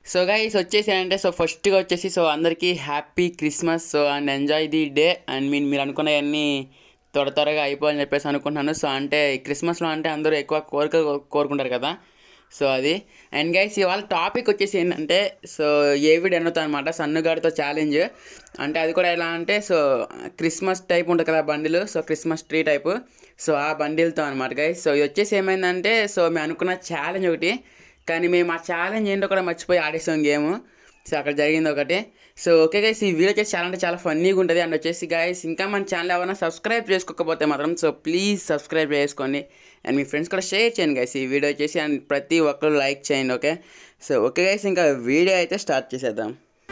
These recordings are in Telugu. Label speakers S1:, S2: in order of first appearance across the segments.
S1: సో గైస్ వచ్చేసి అంటే సో ఫస్ట్గా వచ్చేసి సో అందరికీ happy Christmas so and enjoy the day and mean మీరు అనుకున్నవన్నీ త్వర త్వరగా అయిపోవాలని చెప్పేసి అనుకుంటున్నాను సో అంటే క్రిస్మస్లో అంటే అందరూ ఎక్కువ కోరిక కోరుకుంటారు కదా సో అది అండ్ గైస్ ఇవాళ టాపిక్ వచ్చేసి ఏంటంటే సో ఏవిడ్ ఎన్నుతో అనమాట సన్నుగాడితో ఛాలెంజ్ అంటే అది కూడా ఎలా అంటే సో క్రిస్మస్ టైప్ ఉంటుంది కదా బండిలు so Christmas tree type so ఆ బండిల్తో అనమాట గైస్ సో ఇది వచ్చేసి ఏమైందంటే సో మేము అనుకున్న ఛాలెంజ్ ఒకటి కానీ మేము ఆ ఛాలెంజ్ ఏంటో కూడా మర్చిపోయి ఆడేసాం గేమ్ సో అక్కడ జరిగింది ఒకటి సో ఓకే గైస్ ఈ వీడియో వచ్చేసి చాలా అంటే చాలా ఫన్నీగా ఉంటుంది అండ్ వచ్చేసి గైస్ ఇంకా మన ఛానల్ ఎవరైనా సబ్స్క్రైబ్ చేసుకోకపోతే మాత్రం సో ప్లీజ్ సబ్స్క్రైబ్ చేసుకోండి అండ్ మీ ఫ్రెండ్స్ కూడా షేర్ చేయండి గైస్ ఈ వీడియో వచ్చేసి అండ్ ప్రతి ఒక్కరు లైక్ చేయండి ఓకే సో ఓకే గైస్ ఇంకా వీడియో అయితే స్టార్ట్ చేసేద్దాం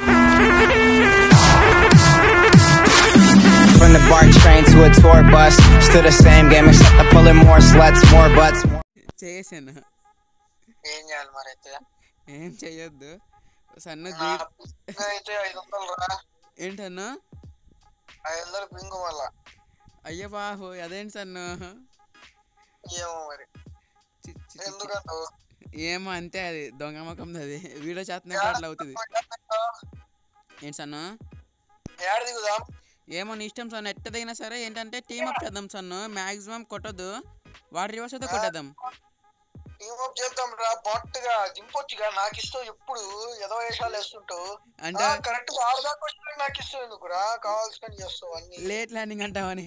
S2: From the BART train to a tour bus, still the same game except I'm pulling more sluts, more butts. More
S1: చేసాను
S3: ఏం చేయాలి మరి అయితే
S1: ఏం చెయ్యొద్దు సన్న
S3: నా పింగ్ అయితే ఐదు వందలు రా
S1: ఏంటన్నా
S3: ఐదు వందలు పింగ్ మళ్ళా
S1: అయ్య బాబు అదేంటి సన్ను
S3: ఏమో మరి
S1: చి- చి- చి-
S3: ఎందుకంటూ
S1: ఏమో అంతే అది దొంగ ముఖం అది వీడియో చేస్తున్నట్టు అట్లా అవుతుంది ఏంటి సన్ను
S3: ఏడ దిగుదాం
S1: ఏమో నీ ఇష్టం సన్ను ఎట్ట దిగినా సరే ఏంటంటే టీమ్ అప్ చేద్దాం సన్ను మ్యాక్సిమం కొట్టద్దు వాడు రివర్స్ అయితే కొట్టేద్దాం
S3: టీమ్ అప్ చేద్దాం రా బొట్ గా దింపొచ్చుగా నాకు ఇష్టం ఎప్పుడు ఏదో వేషాలు వేస్తుంటావు
S1: అంటే
S3: కరెక్ట్ గా ఆడదాకా వచ్చినా నాకు ఇష్టం ఎందుకు రా కావాల్సిన చేస్తావు అన్ని
S1: లేట్ ల్యాండింగ్ అంటావని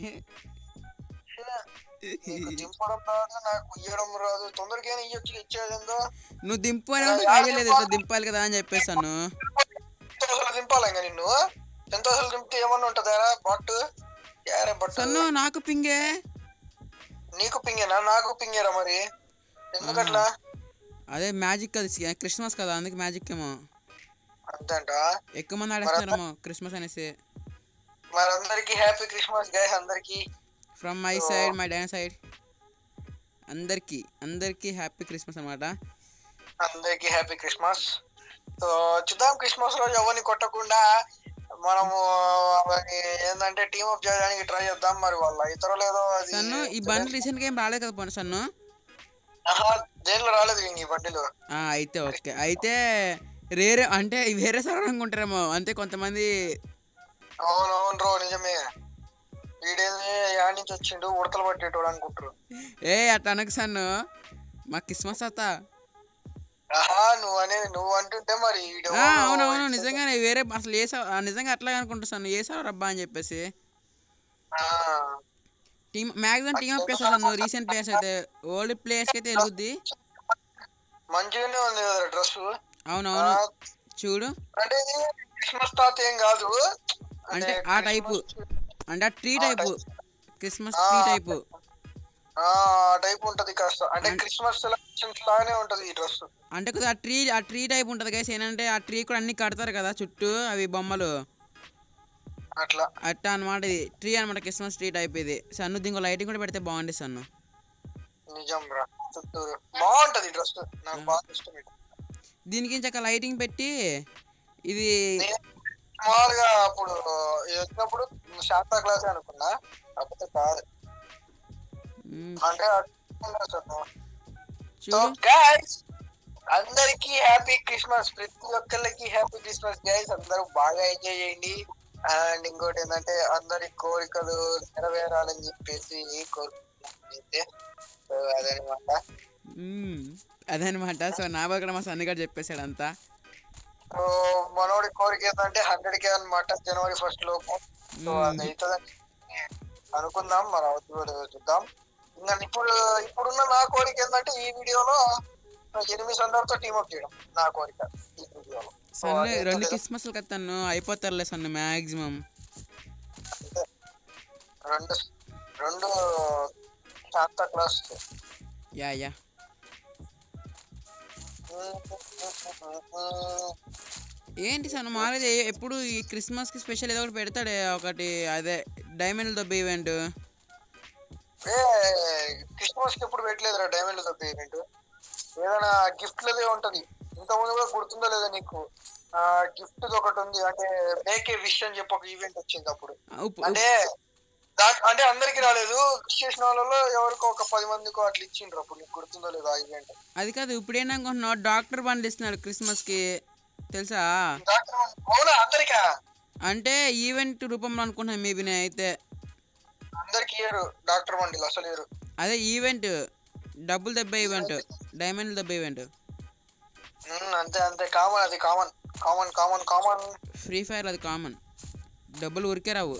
S3: నీకు దింపడం రాదు నాకు ఇయ్యడం రాదు తొందరగా ఇయ్యొచ్చు ఇచ్చేదేందో
S1: నువ్వు దింపు అని అంటే ఐడియా లేదు ఇట్లా దింపాలి కదా అని చెప్పేసాను
S3: ఎంత అసలు దింపాలి ఇంకా నిన్ను ఎంత అసలు దింపితే ఏమన్నా ఉంటుందా బొట్ యారే బొట్టు
S1: సన్ను నాకు పింగే
S3: నీకు పింగేనా నాకు పింగేరా మరి ఎందుకట్లా
S1: అదే మ్యాజిక్ అది క్రిస్మస్ కదా అందుకే మ్యాజిక్ ఏమో
S3: అంతేంట
S1: ఎక్కువ మంది ఆడేస్తారేమో క్రిస్మస్ అనేసి
S3: మరి అందరికి హ్యాపీ క్రిస్మస్ గైస్ అందరికి
S1: ఫ్రమ్ మై సైడ్ మై డాన్ సైడ్ అందరికీ అందరికీ హ్యాపీ క్రిస్మస్ అనమాట
S3: అందరికి హ్యాపీ క్రిస్మస్ సో చూద్దాం క్రిస్మస్ రోజు ఎవరిని కొట్టకుండా మనము అవన్నీ ఏంటంటే టీమ్ అప్ చేయడానికి ట్రై చేద్దాం మరి వాళ్ళ ఇతరులు ఏదో అది
S1: సన్ను ఈ బండి రీసెంట్గా ఏం రాలేదు కదా పోనీ సన్ను
S3: ఆహా, దేంట్లో రాలేదు ఇంక ఈ బండిలో
S1: ఆ, అయితే ఓకే అయితే రేరే అంటే వేరే సర్వర్ అనుకుంటారేమో అంతే కొంతమంది
S3: అవునవును రో నిజమే వీడేది యాడ్ నుంచి వచ్చిండు ఉడతలు పట్టేటోడు అనుకుంటారు
S1: ఏ అట్లా అనకు సన్ను మా క్రిస్మస్ అత్త
S3: ఆహా నువ్వు అనేది నువ్వు అంటుంటే మరి వీడు
S1: ఆ, అవునవును నిజంగానే వేరే అసలు ఏ సర్వ- ఆ, నిజంగా అట్లా అనుకుంటా సన్ను ఏ సర్వర్ అబ్బా అని చెప్పేసి
S3: ఆ,
S1: టీమ్ మ్యాక్సిమం టీమ్ అప్ చేస్తా సన్ను రీసెంట్ ప్లేయర్స్ అయితే ఓల్డ్ ప్లేయర్స్కి అయితే వెలుగుద్ది
S3: మంచిగానే ఉంది కదా డ్రెస్
S1: అవునవును చూడు
S3: అంటే ఇది క్రిస్మస్ తాత ఏం కాదు
S1: అంటే ఆ టైపు అంటే ఆ tree type Christmas tree type
S3: ఆ టైప్ ఉంటది కాస్త అంటే క్రిస్మస్ సెలబ్రేషన్స్ లాగానే ఉంటది ఈ డ్రెస్
S1: అంటే కొద్దిగా ఆ ట్రీ ఆ ట్రీ టైప్ ఉంటుంది గైస్ ఏంటంటే ఆ ట్రీ కూడా అన్ని కడతారు కదా చుట్టూ అవి బొమ్మలు
S3: అట్లా
S1: అట్టా అనమాట ఇది ట్రీ అనమాట క్రిస్మస్ ట్రీ టైప్ ఇది సన్ను దీనికి లైటింగ్ కూడా పెడితే బాగుంది సన్ను
S3: నిజం రా చుట్టూరు బాగుంటది డ్రెస్ నాకు బాగా ఇష్టం ఇది
S1: దీనికి ఇంచక లైటింగ్ పెట్టి ఇది
S3: నేను మామూలుగా అప్పుడు ఇది వచ్చినప్పుడు శాంతా క్లాస్ అనుకున్నా కాకపోతే కాదు
S1: మ్,
S3: అంటే అట్లా అసలు. సో
S1: చూడు
S3: గైస్ అందరికి హ్యాపీ క్రిస్మస్ ప్రతి ఒక్కరికి హ్యాపీ క్రిస్మస్ గైస్ అందరూ బాగా ఎంజాయ్ చేయండి అండ్ ఇంకోటి ఏంటంటే అందరి కోరికలు నెరవేరాలని చెప్పేసి కోరుకుంటున్నాను సో అదనమాట
S1: మ్, అదనమాట సో నా దగ్గర మా సన్ని గారు చెప్పేశాడు అంతా
S3: సో మనోడి కోరిక ఏంటంటే హండ్రెడ్ కే అనమాట జనవరి ఫస్ట్ లోపు సో అది అవుతుందని అనుకుందాం మరి అవుతుందో చూద్దాం ఇంకా ఇప్పుడు ఇప్పుడున్న నా కోరిక ఏంటంటే ఈ వీడియోలో ఎనిమిది అందరితో టీమప్ చేయడం నా కోరిక ఈ వీడియోలో సో
S1: సన్ను
S3: అది
S1: రెండు
S3: అవుతుందో
S1: క్రిస్మస్లు కదా తను అయిపోతారులే సన్ను మ్యాక్సిమం
S3: అంతే. రెండు రెండు శాంతా క్లాస్
S1: యా యా ఏంటి సన్ను మారేది ఎప్పుడు ఈ క్రిస్మస్కి స్పెషల్ ఏదో ఒకటి పెడతాడే ఒకటి అదే డైమండ్ దొబ్బ ఈవెంట్
S3: ఏ క్రిస్మస్ కి ఎప్పుడు పెట్టలేదురా డైమండ్ తప్ప ఈవెంట్ ఏదైనా గిఫ్ట్ లదే ఉంటది ఇంతకుముందు కూడా గుర్తుందో లేదా నీకు ఆ గిఫ్ట్ ఒకటి ఉంది అంటే మేక్ ఏ విష్ అని చెప్పి ఒక ఈవెంట్ వచ్చింది అప్పుడు అంటే దా- అంటే అందరికి రాలేదు విష్ చేసిన వాళ్ళలో ఎవరికో ఒక పది మందికో అట్లా ఇచ్చిండ్రు అప్పుడు నీకు గుర్తుందో లేదో ఆ ఈవెంట్
S1: అది కాదు ఇప్పుడు ఏంటనుకుంటున్నావు డాక్టర్ బండ్లు ఇస్తున్నాడు క్రిస్మస్కి తెలుసా
S3: డాక్టర్ అవునా అందరికా
S1: అంటే ఈవెంట్ రూపంలో అనుకుంటున్నాను మేబీ నేను అయితే
S3: అందరికి ఇయ్యరు డాక్టర్ మండిలు అసలు ఇయ్యరు
S1: అదే ఈవెంట్ డబ్బులు దెబ్బ ఈవెంట్ డైమండ్ దెబ్బ ఈవెంట్
S3: ఉమ్, అంతే అంతే కామన్ అది common common common common
S1: free fire అది కామన్ డబ్బులు ఉరికే రావు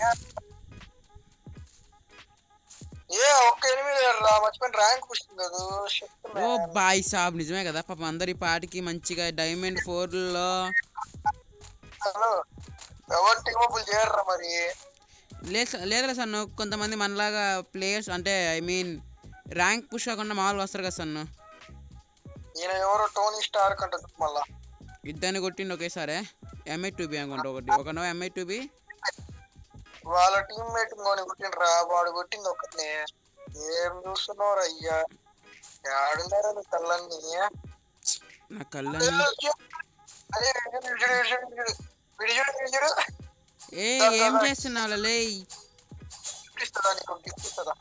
S3: ఏ ఒక్క ఎనిమిది రా మర్చిపోయిన ర్యాంక్ పుష్టింగ్ కదా Shit,
S1: ఓ
S3: man.
S1: బాయ్ సాబ్ నిజమే కదా పాపం అందరి పాటికి మంచిగా డైమండ్ ఫోర్లో
S3: అసలు ఎవరు టీమ్ అప్పులు చేయరు మరి
S1: లేదు లేదురా సన్ను కొంతమంది మనలాగా ప్లేయర్స్ అంటే ఐ మీన్ ర్యాంక్ పుష్ కాకుండా మామూలుగా వస్తారు కదా సన్ను
S3: ఈయన ఎవరో టోనీ స్టార్ కంటారు మళ్ళా
S1: ఇద్దరిని కొట్టిండు ఒకేసారి ఎంఐ టూ బి అనుకుంటా ఒకటి ఒక నో ఎంఐ టూ బి
S3: వాళ్ళ టీమ్ మేట్ కొని కొట్టిండ్రా వాడు కొట్టింది ఒకటిని ఏం చూస్తున్నావు అయ్యా ఆడున్నారా నీ కళ్ళన్నీ
S1: నా కళ్ళని
S3: అదే విడిచుడు విడిచుడు విడిచుడు విడిచుడు విడిచుడు
S1: ఏ ఏం చేస్తున్నావు లే
S3: గిఫ్ట్ ఇస్తుందా నీకు గిఫ్ట్ ఇస్తుందా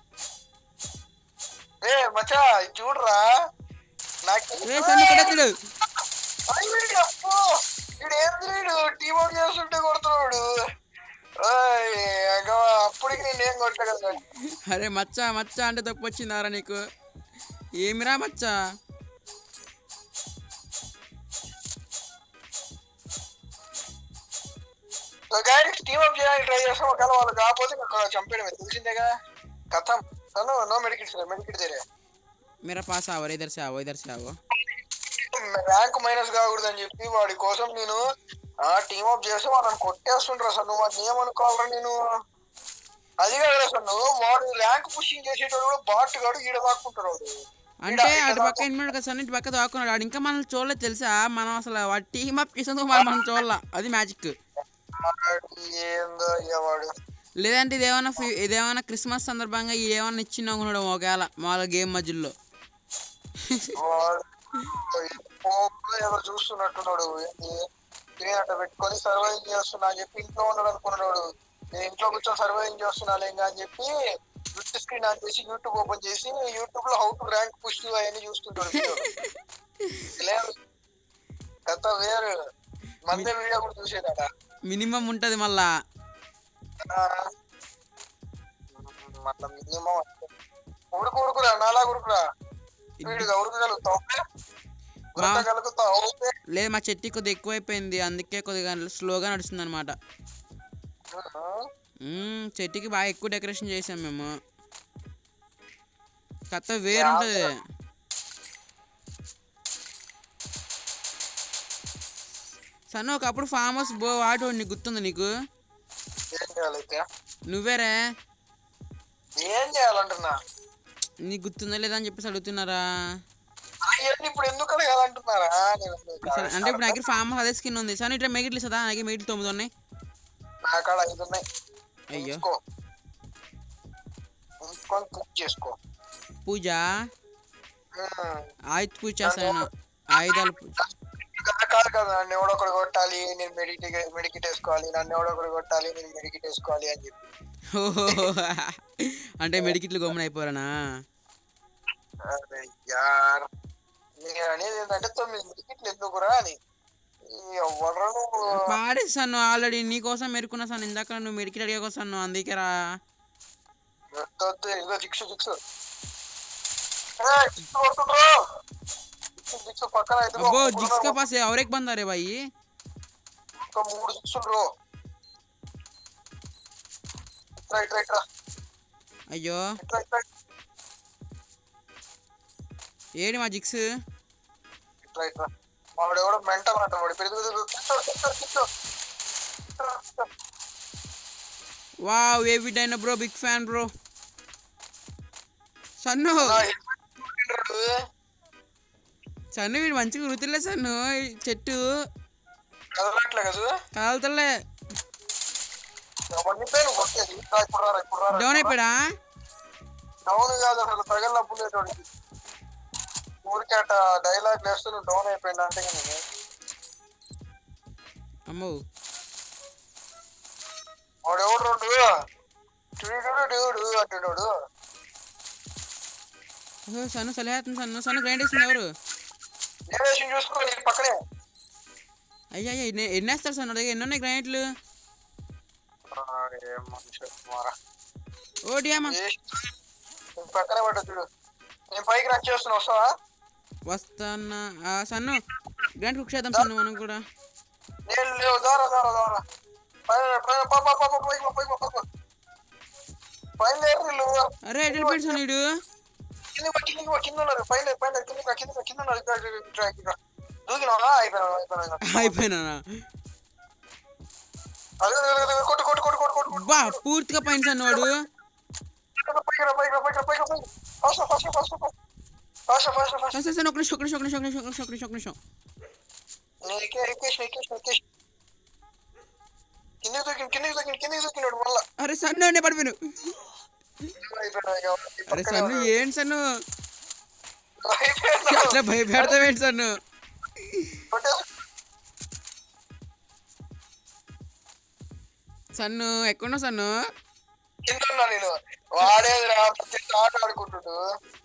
S3: ఏ మచ్చా ఇది చూడరా నాకు
S1: రే సన్ను కొడతాడు
S3: అయ్యి అప్పో వీడు ఏం వీడు టీమ్ అవుట్ చేస్తుంటే కొడుతున్నాడు ఓయ్, ఇంకా అప్పటికి నేను ఏం కొట్టా కదా
S1: అరే మచ్చా మచ్చా అంటే తప్పు వచ్చిందారా నీకు ఏమిరా మచ్చా
S3: గైడ్స్ టీమ్ అప్ చేయడానికి ట్రై చేస్తాం ఒకవేళ వాళ్ళు కాకపోతే ఇంకా చంపేయడమే తెలిసిందేగా కథం తను నో మెడికిట్స్ మెడికిట్ తెరే
S1: मेरा पास आओ रे, इधर से आओ इधर से आओ
S3: ర్యాంక్ మైనస్ కాకూడదని చెప్పి వాడి కోసం నేను ఆ టీమ్ అప్ చేసి వాళ్ళని కొట్టేస్తుండ్రా అసలు నువ్వు వాడిని ఏమనుకోవాలరా నేను అది కాదు అసలు నువ్వు వాడు ర్యాంక్ పుషింగ్ చేసేటోడు కూడా బాట్ గాడు ఈడ దాక్కుంటాడు వాడు.
S1: అంటే
S3: ఈడ-
S1: అటు
S3: ఈడ
S1: పక్క ఎనిమిది కదా సన్న ఇటు పక్క దాక్కున్నాడు వాడు ఇంకా మనం చూడలేదు తెలుసా మనం అసలు వాడు టీమ్ అప్ చేసేందుకు మనం మనం చూడాల అది మ్యాజిక్
S3: వాడు ఏందో అయ్యా వాడు
S1: లేదంటే ఇదేమన్నా ఫి- ఇదేమన్నా క్రిస్మస్ సందర్భంగా ఏమన్నా ఇచ్చింది అనుకున్నాడు ఒకవేళ మామూలుగా గేమ్ మధ్యలో
S3: వాడు ఫోన్లో ఏదో చూస్తున్నట్టున్నాడు ఏంది స్క్రీన్ అట్ట పెట్టుకొని సర్వైవింగ్ చేస్తున్నా అని చెప్పి ఇంట్లో ఉన్నాడు అనుకున్నాడు నేను ఇంట్లో కూర్చొని సర్వైవింగ్ చేస్తున్నా లేంగా అని చెప్పి యూట్యూబ్ స్క్రీన్ ఆన్ చేసి యూట్యూబ్ ఓపెన్ చేసి యూట్యూబ్ లో హౌ టు ర్యాంక్ పుష్ అవన్నీ చూస్తుంటాడు వీడియోలు. లేదు కథ వేరు మందే వీడియో కూడా చూసేదట
S1: మినిమం ఉంటుంది మళ్ళా
S3: మళ్ళీ మినిమం ఉడుకు ఉడుకురా నాలా ఉడుకురా వీడిగా ఉడకగలుగుతావు ఉడకగలుగుతావు
S1: లేదు మా చెట్టు కొద్దిగా ఎక్కువైపోయింది అందుకే కొద్దిగా స్లోగా నడుస్తుంది అనమాట చెట్టుకి బాగా ఎక్కువ డెకరేషన్ చేసాం మేము కథ వేరు ఉంటుంది సన్న ఒకప్పుడు ఫామ్ హౌస్ బో వాటి నీకు గుర్తుంది నీకు
S3: ఏం చేయాలైతే
S1: నువ్వేరే
S3: ఏం చేయాలంటున్నా
S1: నీకు గుర్తుందా లేదా అని చెప్పేసి అడుగుతున్నారా
S3: అవన్నీ ఇప్పుడు ఎందుకు అడగాలంటున్నారా నేను
S1: సరే అంటే ఇప్పుడు నా దగ్గర ఫామ్ హౌస్ అదే స్కిన్ ఉంది సరే ఇట్లా మెగిట్లు ఇస్తుందా నా దగ్గర మెగిట్లు తొమ్మిది ఉన్నాయి
S3: నా కాడ ఐదు ఉన్నాయి
S1: అయ్యో
S3: ఉంచుకో ఉంచుకొని పూజ చేసుకో
S1: పూజ
S3: ఉమ్.
S1: ఆయుధ పూజ చేస్తాను ఆయుధాలు పూజ
S3: కాదు కాదు కాదు నన్ను ఎవడొకడు కొట్టాలి నేను మెడికిట్ మెడికిట్ వేసుకోవాలి నన్ను ఎవడొకడు కొట్టాలి నేను మెడికిట్ వేసుకోవాలి అని చెప్పి
S1: ఓహో అంటే మెడికిట్లు గమ్మున అయిపోరానా
S3: అరే యార్ నేను అనేది ఏంటంటే తొమ్మిది మెడికిట్లు ఎందుకురా అని ఎవడరా నువ్వు
S1: పాడేస్తాను ఆల్రెడీ నీకోసం మెరుకున్నా సార్ ఇందాక నువ్వు మెడికిట్ అడిగా వస్తాను అందుకే రా
S3: వద్దు, వద్దు, ఇదిగో జిక్స్ జిక్స్ ఏయ్, జిక్స్ కొడుతుండ్రు. జిక్స్, జిక్స్ పక్కన ఇదిగో
S1: అబ్బో
S3: ఒక
S1: జిక్స్ కా
S3: మూడు-
S1: పాస్ और एक बंदा रे भाई
S3: ఒక మూడు జిక్స్ ఉండ్రు. ఇట్రా ఇట్రా ఇట్రా
S1: అయ్యో
S3: ఇట్రా ఇట్రా
S1: ఏడి మా జిక్స్
S3: ఇట్రా ఇట్రా వాడు ఎవడో మెంటల్ అంట వాడు పెరుగు కిచ్చోడు కిచ్చోడు కిచ్చోడు
S1: వావ్ ఏవి డైనా bro big fan bro Sannu Sannu వీడు మంచిగా వృత్తిలే సన్ను ఈ చెట్టు
S3: కదలట్లే కదా
S1: కాలుతలే
S3: అవన్నీ పేరు కొట్టేది ఇట్రా ఇప్పుడు రారా ఇప్పుడు రారా
S1: డౌన్ అయిపోయాడా
S3: డౌన్ కాదు అసలు తగలప్పులేటోడికి ఊరికే అట్ట డైలాగ్ వేస్తే నువ్వు డౌన్ అయిపోయింది అంటే ఇక నేను
S1: అమ్మో
S3: వాడు ఎవడు రెండు చూడు డూడు అంటున్నాడు
S1: ఓహో సన్ను సలహేస్తుంది సన్ను సన్ను గ్రైండ్ వేసింది ఎవరు
S3: నేనేసి చూసుకో నీ పక్కనే
S1: అయ్యా అయ్యా ఎన్ని ఎన్ని వేస్తారు సార్ నా దగ్గర ఎన్ని ఉన్నాయి గ్రానైట్లు
S3: ఆ, ఏం మనిషి మారా
S1: ఓ డియామా
S3: ఏ నువ్వు పక్కనే పడ్డా చూడు నేను పైకి రన్ చేస్తున్నా వస్తావా
S1: వస్తానా ఆ, సన్ను గ్రాండ్ కుక్ చేద్దాం సన్ను మనం కూడా
S3: నేను లేవు దారా దారా దారా పైన పైన పాప పాప పైకి పో, పైకి పో, పైకి పో. పైన లేరు వీళ్ళు
S1: అరే ఎటు వెళ్ళిపోయాడు సన్ను వీడు
S3: కింద పో, కిందకి పో, కింద ఉన్నారు పైన పైన కింద పో, కింద పో, కింద ఉన్నారు ఇక్కడ ఇక్కడ, ఇక్కడ, ఇక్కడ. దూకినావా అయిపోయినా అయిపోయినా
S1: అయిపోయినా
S3: అదే అదే, అదే, అదే, కొట్టు కొట్టు కొట్టు కొట్టు కొట్టు కొట్టు
S1: బా పూర్తిగా పైన సన్ను వాడు
S3: పైకి రా, పైకి రా, పైకి రా, పైకి రా, పైకి రా. Fast fast fast fast fast fast fast
S1: సరే సరే ఒక నిమిషం ఒక నిమిషం ఒక నిమిషం ఒక నిమిషం ఒక నిమిషం ఒక నిమిషం
S3: నీకే ఎక్కేసి ఎక్కేసి ఎక్కేసి కిందకి దూకిన కిందకి దూకిన కిందకి దూకినాడు మళ్ళా
S1: అరే సన్ను నేను పడిపోయాను
S3: అయిపోయినా ఇక. ఈ
S1: అరే
S3: పక్కనే
S1: సన్ను
S3: ఉన్నాడు.
S1: ఏంటి సన్ను
S3: అయిపోయినా.
S1: అట్లా భయపెడతావేంటి సన్ను
S3: కొట్టేసి
S1: సన్ను ఎక్కడున్నావు సన్ను
S3: కింద ఉన్నా నేను వాడేదిరా ప్రతి ఆట ఆడుకుంటుడు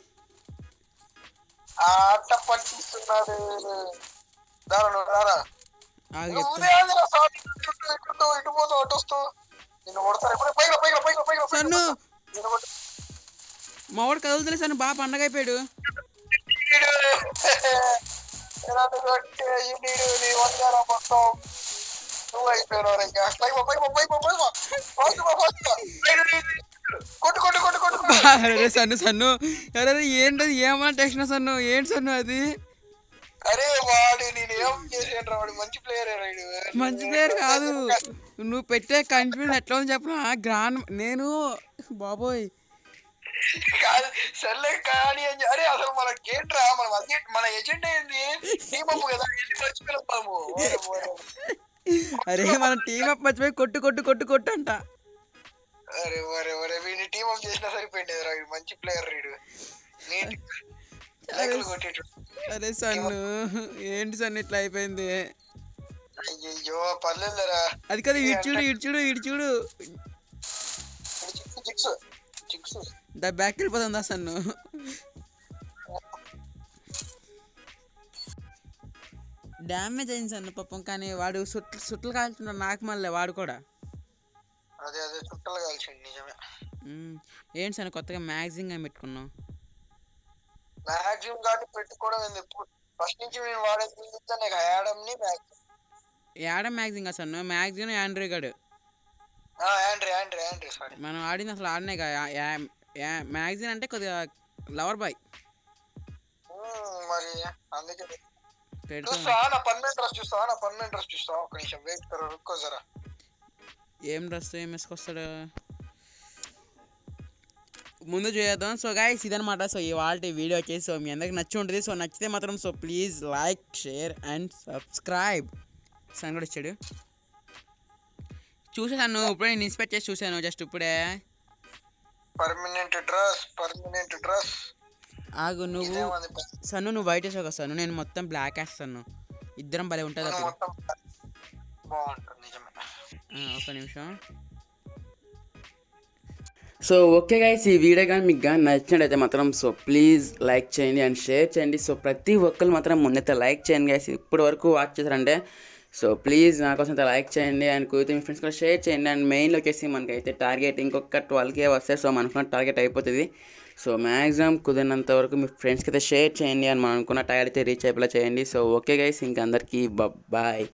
S3: ఆ ఆట పట్టిస్తున్నాడు దారా నువ్వు రారా
S1: ఆగు
S3: నువ్వు
S1: చెప్తా
S3: ఉదయాన్నే సాటి చుట్టూ ఇటు ఇటు పోతావు అటు వస్తావు నిన్ను కొడతారు ఎప్పుడు పైగా పైగా పైగా పైగా
S1: సన్ను
S3: నిన్ను కొట్టు.
S1: మా వాడు కదులుతలే సన్ను బాగా పండగ అయిపోయాడు
S3: ఈడు. ఎలాంటి కొట్టే ఈడు నీ వందరా మొత్తం నువ్వు అయిపోయినావు ఇంకా పైగా పైగా పైగా పైగా ఫాస్ట్ ఫాస్ట్ కొట్టు కొట్టు కొట్టు కొట్టు కొట్టు.
S1: అరే సన్ను సన్ను అరే ఏంటది ఏమన్నా టెక్షన్ సన్ను ఏంటి సన్ను అది
S3: అరే వాడు నేను ఏం చేసాను వాడు మంచి ప్లేయర్
S1: మంచి ప్లేయర్ కాదు నువ్వు పెట్టే కన్ఫ్యూజన్ ఎట్లా ఉంది చెప్పనా గ్రాండ్ నేను బాబోయ్
S3: కాదు సర్లే కానీ అని చె- అరే అసలు మన గేట్ రా మన అజెండా మన ఎజెండా ఏంది టీమ్ అప్ కదా వెళ్ళి మర్చిపోయినాం మనము. ఓరే, ఓరే.
S1: అరే మన టీం అప్ మర్చిపోయి కొట్టు కొట్టు కొట్టు కొట్టు అంట
S3: అరే ఒరే ఒరే వీడిని టీమ్ అప్ చేసినా సరిపోయింది రా వీడు మంచి ప్లేయర్ వీడు నీట్ లైకులు కొట్టేటు
S1: అరే సన్ను ఏంటి సన్ను ఇట్లా అయిపోయింది
S3: అయ్యయ్యో పర్లేదురా
S1: అది కదా ఇటు చూడు ఇటు చూడు ఇటు చూడు
S3: చిక్స్ చిక్స్ చిక్స్
S1: దా బ్యాక్ వెళ్ళిపోతుందా సన్ను డ్యామేజ్ అయింది సన్ను పాపం కానీ వాడు సుట్లు సుట్లు కాల్చున్నాడు నాకు మళ్ళీ వాడు కూడా
S3: అదే అదే చుట్టలు కాల్చండి నిజమే
S1: మ్మ్. ఏంటి సన్ను కొత్తగా మ్యాగజిన్ అని పెట్టుకున్నావు
S3: మ్యాక్సిమం కాబట్టి పెట్టుకోవడం ఏంది ఫస్ట్ నుంచి నేను వాడేది నీకు యాడమ్ ని
S1: యాడ మ్యాగజిన్ కదా సన్ను మ్యాగజిన్ యాండ్రీ గడు
S3: యాండ్రీ యాండ్రీ యాండ్రీ సారీ
S1: మనం ఆడింది అసలు ఆడినే మ్యాగజిన్ అంటే కొద్దిగా లవర్ బాయ్
S3: మరి అందుకే
S1: పెడతాం
S3: చూస్తా నా పర్మనెంట్ డ్రెస్ చూస్తా నా పర్మనెంట్ డ్రెస్ చూస్తా ఒక నిమిషం వెయిట్ కరో రుక్కో జరా
S1: ఏం డ్రెస్ ఏం వేసుకొస్తాడు ముందు చేద్దాం సో గాయస్ ఇదనమాట సో ఇవాళ వీడియో వచ్చేసి సో మీ అందరికి నచ్చి ఉంటుంది సో నచ్చితే మాత్రం so please like share and subscribe సన్ కూడా ఇచ్చాడు చూసేసాను ఇప్పుడే నేను ఇన్స్పెక్ట్ చేసి చూశాను జస్ట్ ఇప్పుడే
S3: పర్మనెంట్ డ్రెస్ పర్మనెంట్ డ్రెస్
S1: ఆగు నువ్వు
S3: ఇదేమంది
S1: సన్ను నువ్వు వైట్ వేసావు కదా సన్ను నేను మొత్తం బ్లాక్ వేస్తాను ఇద్దరం భలే ఉంటుంది అప్పుడు
S3: మొత్తం బాగుంటుంది నిజమే
S1: ఆ, ఒక్క నిమిషం
S4: సో ఓకే గైస్ ఈ వీడియో కానీ మీకు కానీ నచ్చినట్టయితే మాత్రం సో ప్లీజ్ లైక్ చేయండి అండ్ షేర్ చేయండి సో ప్రతి ఒక్కరు మాత్రం ముందైతే లైక్ చేయండి గైస్ ఇప్పటి వరకు వాచ్ చేశారంటే సో ప్లీజ్ నా కోసం అయితే లైక్ చేయండి అండ్ కుదిరితే మీ ఫ్రెండ్స్ కూడా షేర్ చేయండి అండ్ మెయిన్లో వచ్చేసి మనకైతే టార్గెట్ ఇంకొక ట్వెల్వ్కే వస్తే సో మనకున్న టార్గెట్ అయిపోతుంది సో మ్యాక్సిమం కుదిరినంత వరకు మీ ఫ్రెండ్స్కి అయితే షేర్ చేయండి అని మనం అనుకున్న టార్గెట్ అయితే రీచ్ అయిపోయేలా చేయండి సో ఓకే గైస్ ఇంక అందరికీ బాయ్